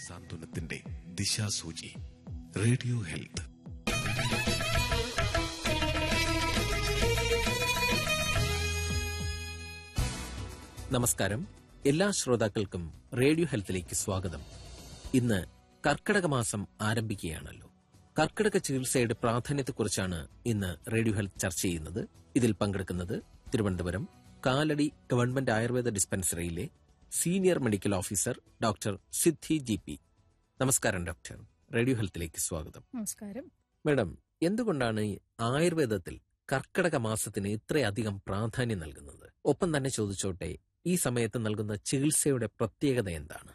സാന്ത്വനത്തിന്റെ ദിശാസൂചി radio health നമസ്കാരം എല്ലാ ശ്രോതാക്കൾക്കും റേഡിയോ ഹെൽത്തിലേക്ക് സ്വാഗതം ഇന്ന് കർക്കിടക മാസം ആരംഭിക്കുകയാണല്ലോ കർക്കിടക ചികിത്സയുടെ പ്രാധാന്യത്തെക്കുറിച്ചാണ് ഇന്ന് റേഡിയോ ഹെൽത്ത് ചർച്ച ചെയ്യുന്നത് ഇതിൽ പങ്കെടുക്കുന്നത് തിരുവനന്തപുരം കാലടി ഗവൺമെന്റ് ആയുർവേദ ഡിസ്പെൻസറിയിലെ senior medical officer doctor Siddhi G P നമസ്കാരം ഡോക്ടർ റേഡിയോ ഹെൽത്തിലേക്ക് സ്വാഗതം നമസ്കാരം മേഡം എന്തുകൊണ്ടാണ് ഈ ആയുർവേദത്തിൽ കർക്കിടക മാസത്തിന് ഇത്രയധികം പ്രാധാന്യം നൽകുന്നത് ഒപ്പം തന്നെ ചോദിച്ചോട്ടെ ഈ സമയത്ത് നൽകുന്ന ചികിത്സയുടെ പ്രത്യേകത എന്താണ്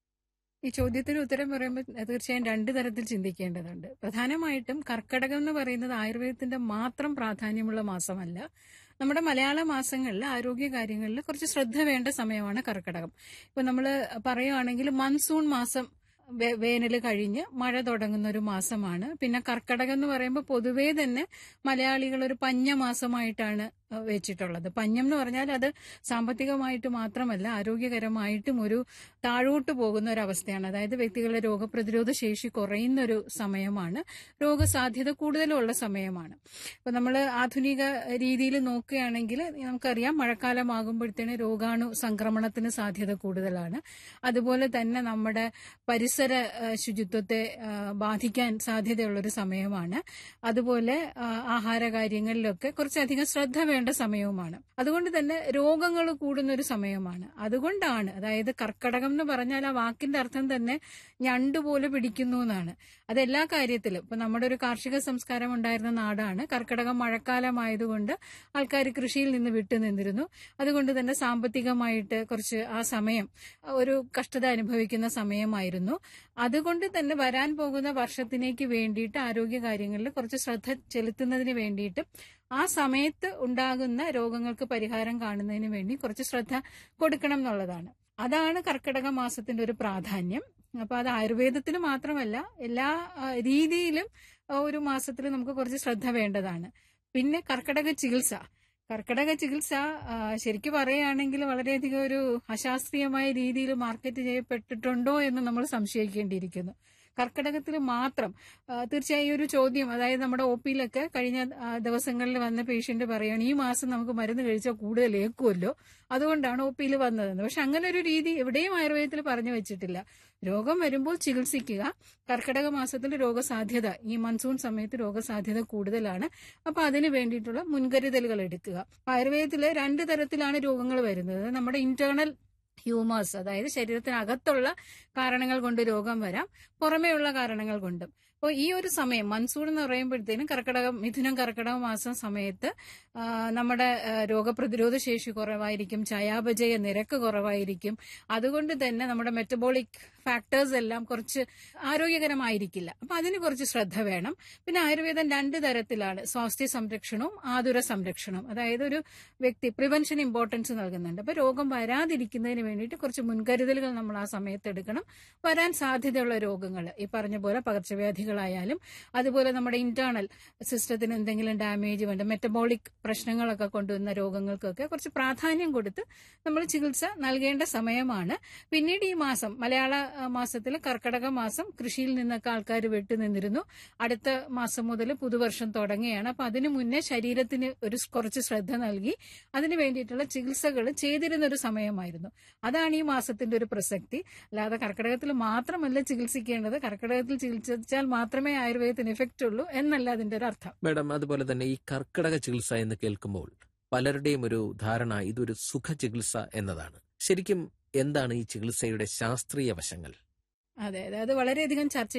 ഈ ചോദ്യത്തിന് ഉത്തരം പറയുമ്പോൾ തീർച്ചയായും രണ്ട് തരത്തിൽ ചിന്തിക്കേണ്ടതുണ്ട് പ്രധാനമായിട്ടും കർക്കടകം എന്ന് പറയുന്നത് ആയുർവേദത്തിന്റെ മാത്രം പ്രാധാന്യമുള്ള മാസമല്ല നമ്മുടെ മലയാള മാസങ്ങളിൽ ആരോഗ്യ കാര്യങ്ങളിൽ കുറച്ച് ശ്രദ്ധ വേണ്ട സമയമാണ് കർക്കടകം ഇപ്പൊ നമ്മൾ പറയുകയാണെങ്കിൽ മൺസൂൺ മാസം വേനൽ കഴിഞ്ഞ് മഴ തുടങ്ങുന്ന ഒരു മാസമാണ് പിന്നെ കർക്കടകം എന്ന് പറയുമ്പോൾ പൊതുവേ തന്നെ മലയാളികൾ ഒരു പഞ്ഞ മാസമായിട്ടാണ് വെച്ചിട്ടുള്ളത് പഞ്ഞം എന്ന് പറഞ്ഞാൽ അത് സാമ്പത്തികമായിട്ട് മാത്രമല്ല ആരോഗ്യകരമായിട്ടും ഒരു താഴോട്ട് പോകുന്ന ഒരു അവസ്ഥയാണ് അതായത് വ്യക്തികളുടെ രോഗപ്രതിരോധ ശേഷി കുറയുന്ന ഒരു സമയമാണ് രോഗസാധ്യത കൂടുതലുള്ള സമയമാണ് ഇപ്പൊ നമ്മൾ ആധുനിക രീതിയിൽ നോക്കുകയാണെങ്കിൽ നമുക്കറിയാം മഴക്കാലമാകുമ്പോഴത്തേന് രോഗാണു സംക്രമണത്തിന് സാധ്യത കൂടുതലാണ് അതുപോലെ തന്നെ നമ്മുടെ പരിസര ശുചിത്വത്തെ ബാധിക്കാൻ സാധ്യതയുള്ളൊരു സമയമാണ് അതുപോലെ ആഹാര കാര്യങ്ങളിലൊക്കെ കുറച്ചധികം ശ്രദ്ധ വേണ്ട സമയവുമാണ് അതുകൊണ്ട് തന്നെ രോഗങ്ങൾ കൂടുന്ന ഒരു സമയമാണ് അതുകൊണ്ടാണ് അതായത് കർക്കടകം എന്ന് പറഞ്ഞാൽ ആ വാക്കിന്റെ അർത്ഥം തന്നെ ഞണ്ടുപോലെ പിടിക്കുന്നു എന്നാണ് അത് എല്ലാ കാര്യത്തിലും ഇപ്പൊ നമ്മുടെ ഒരു കാർഷിക സംസ്കാരം ഉണ്ടായിരുന്ന നാടാണ് കർക്കടകം മഴക്കാലമായതുകൊണ്ട് ആൾക്കാർ കൃഷിയിൽ നിന്ന് വിട്ടു നിന്നിരുന്നു അതുകൊണ്ട് തന്നെ സാമ്പത്തികമായിട്ട് കുറച്ച് ആ സമയം ഒരു കഷ്ടത അനുഭവിക്കുന്ന സമയമായിരുന്നു അതുകൊണ്ട് തന്നെ വരാൻ പോകുന്ന വർഷത്തിലേക്ക് വേണ്ടിയിട്ട് ആരോഗ്യ കാര്യങ്ങളിൽ കുറച്ച് ശ്രദ്ധ ചെലുത്തുന്നതിന് വേണ്ടിയിട്ട് ആ സമയത്ത് ഉണ്ടാകുന്ന രോഗങ്ങൾക്ക് പരിഹാരം കാണുന്നതിന് വേണ്ടി കുറച്ച് ശ്രദ്ധ കൊടുക്കണം എന്നുള്ളതാണ് അതാണ് കർക്കിടക മാസത്തിന്റെ ഒരു പ്രാധാന്യം അപ്പൊ അത് ആയുർവേദത്തിൽ മാത്രമല്ല എല്ലാ രീതിയിലും ഒരു മാസത്തിൽ നമുക്ക് കുറച്ച് ശ്രദ്ധ വേണ്ടതാണ് പിന്നെ കർക്കിടക ചികിത്സ കർക്കിടക ചികിത്സ ശരിക്കും പറയുകയാണെങ്കിൽ വളരെയധികം ഒരു അശാസ്ത്രീയമായ രീതിയിൽ മാർക്കറ്റ് ചെയ്യപ്പെട്ടിട്ടുണ്ടോ എന്ന് നമ്മൾ സംശയിക്കേണ്ടിയിരിക്കുന്നു കർക്കിടകത്തിൽ മാത്രം തീർച്ചയായും ഒരു ചോദ്യം അതായത് നമ്മുടെ ഒ പിയിലൊക്കെ കഴിഞ്ഞ ദിവസങ്ങളിൽ വന്ന പേഷ്യന്റ് പറയുകയാണ് ഈ മാസം നമുക്ക് മരുന്ന് കഴിച്ചാൽ കൂടുതൽ ഏക്കുമല്ലോ അതുകൊണ്ടാണ് ഒ പിയിൽ വന്നതെന്ന് പക്ഷെ അങ്ങനെ ഒരു രീതി എവിടെയും ആയുർവേദത്തിൽ പറഞ്ഞു വെച്ചിട്ടില്ല രോഗം വരുമ്പോൾ ചികിത്സിക്കുക കർക്കിടക മാസത്തിൽ രോഗസാധ്യത ഈ മൺസൂൺ സമയത്ത് രോഗസാധ്യത കൂടുതലാണ് അപ്പൊ അതിന് വേണ്ടിയിട്ടുള്ള മുൻകരുതലുകൾ എടുക്കുക ആയുർവേദത്തില് രണ്ട് തരത്തിലാണ് രോഗങ്ങൾ വരുന്നത് നമ്മുടെ ഇന്റേണൽ ഹ്യൂമേഴ്സ് അതായത് ശരീരത്തിനകത്തുള്ള കാരണങ്ങൾ കൊണ്ട് രോഗം വരാം പുറമേയുള്ള കാരണങ്ങൾ കൊണ്ടും അപ്പോൾ ഈ ഒരു സമയം മൺസൂൺ എന്ന് പറയുമ്പോഴത്തേനും കർക്കിടകം മിഥുനം കർക്കിടക മാസം സമയത്ത് നമ്മുടെ രോഗപ്രതിരോധ ശേഷി കുറവായിരിക്കും ചയാപചയ നിരക്ക് കുറവായിരിക്കും അതുകൊണ്ട് തന്നെ നമ്മുടെ മെറ്റബോളിക് ഫാക്ടേഴ്സ് എല്ലാം കുറച്ച് ആരോഗ്യകരമായിരിക്കില്ല അപ്പൊ അതിന് കുറച്ച് ശ്രദ്ധ വേണം പിന്നെ ആയുർവേദം രണ്ട് തരത്തിലാണ് സ്വാസ്ഥ്യ സംരക്ഷണവും ആതുര സംരക്ഷണവും അതായത് ഒരു വ്യക്തി പ്രിവെൻഷൻ ഇമ്പോർട്ടൻസ് നൽകുന്നുണ്ട് അപ്പൊ രോഗം വരാതിരിക്കുന്നതിന് വേണ്ടിയിട്ട് കുറച്ച് മുൻകരുതലുകൾ നമ്മൾ ആ സമയത്ത് എടുക്കണം വരാൻ സാധ്യതയുള്ള രോഗങ്ങൾ ഈ പറഞ്ഞ പോലെ പകർച്ചവ്യാധികളായാലും അതുപോലെ നമ്മുടെ ഇന്റേണൽ സിസ്റ്റത്തിന് എന്തെങ്കിലും ഡാമേജ് വേണ്ട മെറ്റബോളിക് പ്രശ്നങ്ങളൊക്കെ കൊണ്ടുവന്ന രോഗങ്ങൾക്കൊക്കെ കുറച്ച് പ്രാധാന്യം കൊടുത്ത് നമ്മൾ ചികിത്സ നൽകേണ്ട സമയമാണ് പിന്നീട് ഈ മാസം മലയാള മാസത്തിൽ കർക്കടക മാസം കൃഷിയിൽ നിന്നൊക്കെ ആൾക്കാർ വിട്ടുനിന്നിരുന്നു അടുത്ത മാസം മുതൽ പുതുവർഷം തുടങ്ങുകയാണ് അപ്പൊ അതിനു മുന്നേ ശരീരത്തിന് ഒരു കുറച്ച് ശ്രദ്ധ നൽകി അതിന് വേണ്ടിയിട്ടുള്ള ചികിത്സകൾ ചെയ്തിരുന്ന ഒരു സമയമായിരുന്നു അതാണ് ഈ മാസത്തിന്റെ ഒരു പ്രസക്തി അല്ലാതെ കർക്കിടകത്തിൽ മാത്രമല്ല ചികിത്സിക്കേണ്ടത് കർക്കിടകത്തിൽ ചികിത്സിച്ചാൽ മാത്രമേ ആയുർവേദത്തിന് എഫക്റ്റ് ഉള്ളൂ എന്നല്ല അതിന്റെ ഒരു അർത്ഥം മേഡം അതുപോലെ തന്നെ ഈ കർക്കിടക ചികിത്സ എന്ന് കേൾക്കുമ്പോൾ പലരുടെയും ഒരു ധാരണ ഇതൊരു സുഖ ചികിത്സ എന്നതാണ് ശരിക്കും എന്താണ് ഈ ചികിത്സയുടെ ശാസ്ത്രീയ വശങ്ങൾ അതെ അതെ അത് വളരെയധികം ചർച്ച